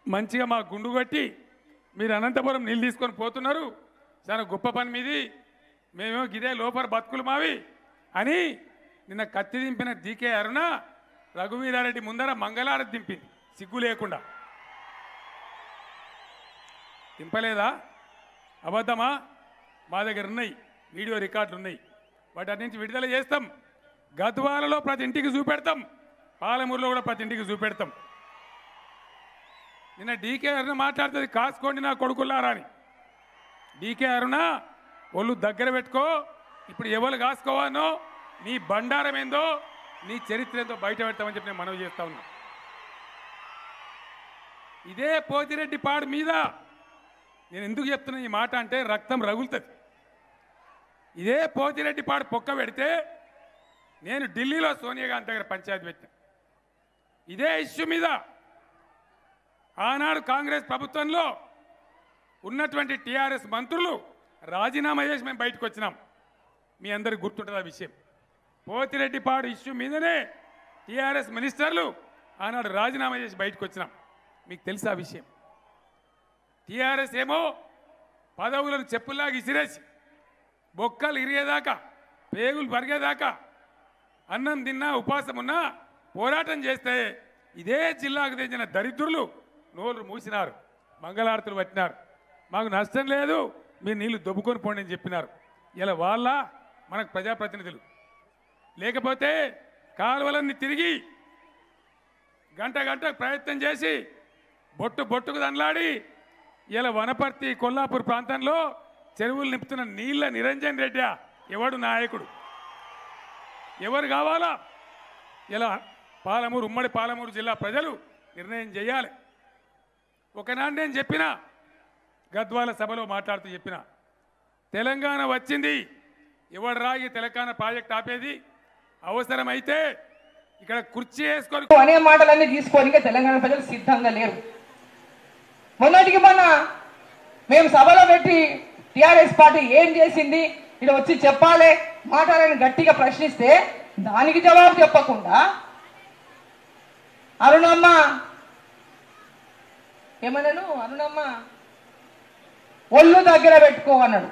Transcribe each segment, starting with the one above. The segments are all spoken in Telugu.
మంచిగా మా గుండు కొట్టి మీరు అనంతపురం నీళ్ళు తీసుకొని పోతున్నారు చాలా గొప్ప పని మీది మేమేమో గిదే లోపల బతుకులు మావి అని నిన్న కత్తి దింపిన డీకే అరుణ రఘువీరారెడ్డి ముందర మంగళారతి దింపింది సిగ్గు లేకుండా దింపలేదా అబద్ధమా మా దగ్గర ఉన్నాయి వీడియో రికార్డులు ఉన్నాయి వాటి అన్నింటి విడుదల చేస్తాం గద్వాలలో ప్రతి ఇంటికి చూపెడతాం పాలమూరులో కూడా ప్రతి ఇంటికి చూపెడతాం నిన్న డీకే అరుణ మాట్లాడుతుంది కాసుకోండి నా కొడుకుల్లారా అని డీకే అరుణ ఒళ్ళు దగ్గర పెట్టుకో ఇప్పుడు ఎవరు కాసుకోవానో నీ బండారం ఏందో నీ చరిత్ర ఏందో బయట పెడతామని చెప్పి నేను మనవి చేస్తా ఉన్నా ఇదే పోతిరెడ్డి పాడు మీద నేను ఎందుకు చెప్తున్నా ఈ మాట అంటే రక్తం రగులుతుంది ఇదే పోతిరెడ్డి పాడు పొక్క పెడితే నేను ఢిల్లీలో సోనియా గాంధీ దగ్గర పంచాయతీ పెట్టాను ఇదే ఇష్యూ మీద ఆనాడు కాంగ్రెస్ ప్రభుత్వంలో ఉన్నటువంటి టీఆర్ఎస్ మంత్రులు రాజీనామా చేసి మేము బయటకు వచ్చినాం మీ అందరికి గుర్తుంటుంది ఆ విషయం పోతిరెడ్డిపాడు ఇష్యూ మీదనే టీఆర్ఎస్ మినిస్టర్లు ఆనాడు రాజీనామా చేసి బయటకు వచ్చినాం మీకు తెలుసా ఆ విషయం టీఆర్ఎస్ ఏమో పదవులను చెప్పుల్లాగా ఇసిరేసి బొక్కలు ఇరిగేదాకా పేగులు పరిగేదాకా అన్నం తిన్నా ఉపాసం ఉన్నా పోరాటం చేస్తే ఇదే జిల్లాకు తెచ్చిన దరిద్రులు నోళ్ళు మూసినారు మంగళారతులు పట్టినారు మాకు నష్టం లేదు మీరు నీళ్లు దొబ్బుకొని పోండి అని చెప్పినారు ఇలా వాళ్ళ మనకు ప్రజాప్రతినిధులు లేకపోతే కాలువలన్నీ తిరిగి గంట గంట ప్రయత్నం చేసి బొట్టు బొట్టుకు దండలాడి ఇలా వనపర్తి కొల్లాపూర్ ప్రాంతంలో చెరువులు నింపుతున్న నీళ్ళ నిరంజన్ రెడ్డి ఎవడు నాయకుడు ఎవరు కావాలా ఇలా పాలమూరు ఉమ్మడి పాలమూరు జిల్లా ప్రజలు నిర్ణయం చేయాలి ఒకనాడు నేను చెప్పిన గద్వాల సభలో మాట్లాడుతూ చెప్పిన తెలంగాణ వచ్చింది ఎవడు రాగి తెలంగాణ ప్రాజెక్ట్ ఆపేది అవసరమైతే ఇక్కడ కుర్చీ వేసుకొని అనే మాటలన్నీ తీసుకోనికి తెలంగాణ ప్రజలు సిద్ధంగా లేరు మొన్నటికి మొన్న మేము సభలో పెట్టి టిఆర్ఎస్ పార్టీ ఏం చేసింది ఇక్కడ వచ్చి చెప్పాలి మాట్లాడని గట్టిగా ప్రశ్నిస్తే దానికి జవాబు చెప్పకుండా అరుణమ్మ ఏమన్నాను అరుణమ్మ ఒళ్ళు దగ్గర పెట్టుకో అన్నాడు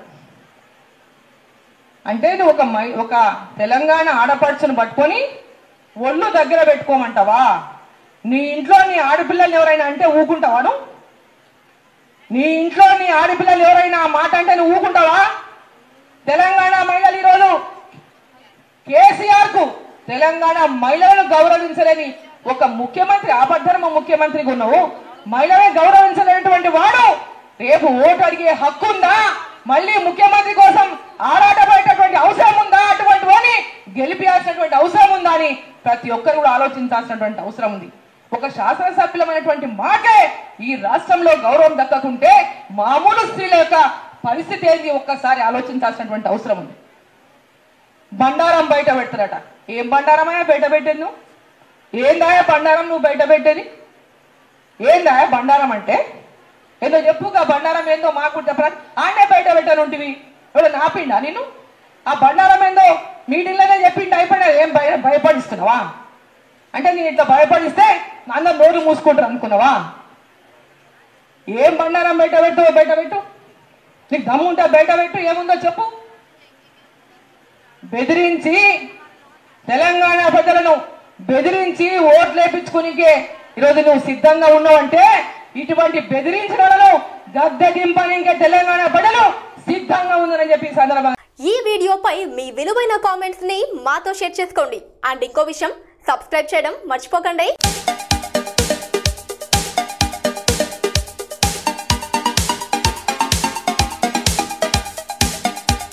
అంటే నువ్వు ఒక మై ఒక తెలంగాణ ఆడపడుచును పట్టుకొని ఒళ్ళు దగ్గర పెట్టుకోమంటావా నీ ఇంట్లో నీ ఆడపిల్లలు ఎవరైనా అంటే ఊకుంటావాను నీ ఇంట్లో నీ ఆడపిల్లలు ఎవరైనా ఆ మాట అంటే నువ్వు ఊకుంటావా తెలంగాణ మహిళలు ఈరోజు కేసీఆర్ కు తెలంగాణ మహిళలను గౌరవించలేని ఒక ముఖ్యమంత్రి ఆపద్ధర్మ ముఖ్యమంత్రిగా ఉన్నావు మహిళలను గౌరవించలేనటువంటి వాడు రేపు ఓటు అడిగే హక్కు ఉందా మళ్ళీ ముఖ్యమంత్రి కోసం ఆరాటపడేటటువంటి అవసరం ఉందా అటువంటి వాడిని గెలిపించాల్సినటువంటి అవసరం ఉందా అని ప్రతి ఒక్కరు కూడా ఆలోచించాల్సినటువంటి అవసరం ఉంది ఒక శాసనసభ్యులమైనటువంటి మాకే ఈ రాష్ట్రంలో గౌరవం దక్కకుంటే మామూలు స్త్రీల యొక్క పరిస్థితి ఏంది ఒక్కసారి ఆలోచించాల్సినటువంటి అవసరం ఉంది బండారం బయట పెడతారట ఏం బండారమయ్యా బయట పెట్టేది నువ్వు ఏందా బండారం నువ్వు బయట పెట్టేది ఏందా బండారం అంటే ఏదో చెప్పుగా బండారం ఏందో మాకు కూడా చెప్పరా ఆడే బయట పెట్టాను ఉంటివి ఎవడో నాపిండా నేను ఆ బండారం ఏందో మీటింగ్లోనే చెప్పిండి అయిపోయినా ఏం భయ భయపడిస్తున్నావా అంటే నేను ఇట్లా భయపడిస్తే అందరు నోరు మూసుకుంటారు అనుకున్నావా ఏం బండారం బయట పెట్టు బయట పెట్టు నీకు దమ్ము ఉంటే బయట పెట్టు ఏముందో చెప్పు బెదిరించి తెలంగాణ ప్రజలను బెదిరించి ఓట్లు వేపించుకునికే ఈరోజు నువ్వు సిద్ధంగా ఉన్నావంటే ఇటువంటి బెదిరించిన వాళ్ళను గద్దె దింపనికే తెలంగాణ ప్రజలు సిద్ధంగా ఉందని చెప్పి ఈ సందర్భంగా ఈ వీడియోపై మీ విలువైన కామెంట్స్ ని మాతో షేర్ చేసుకోండి అండ్ ఇంకో విషయం సబ్స్క్రైబ్ చేయడం మర్చిపోకండి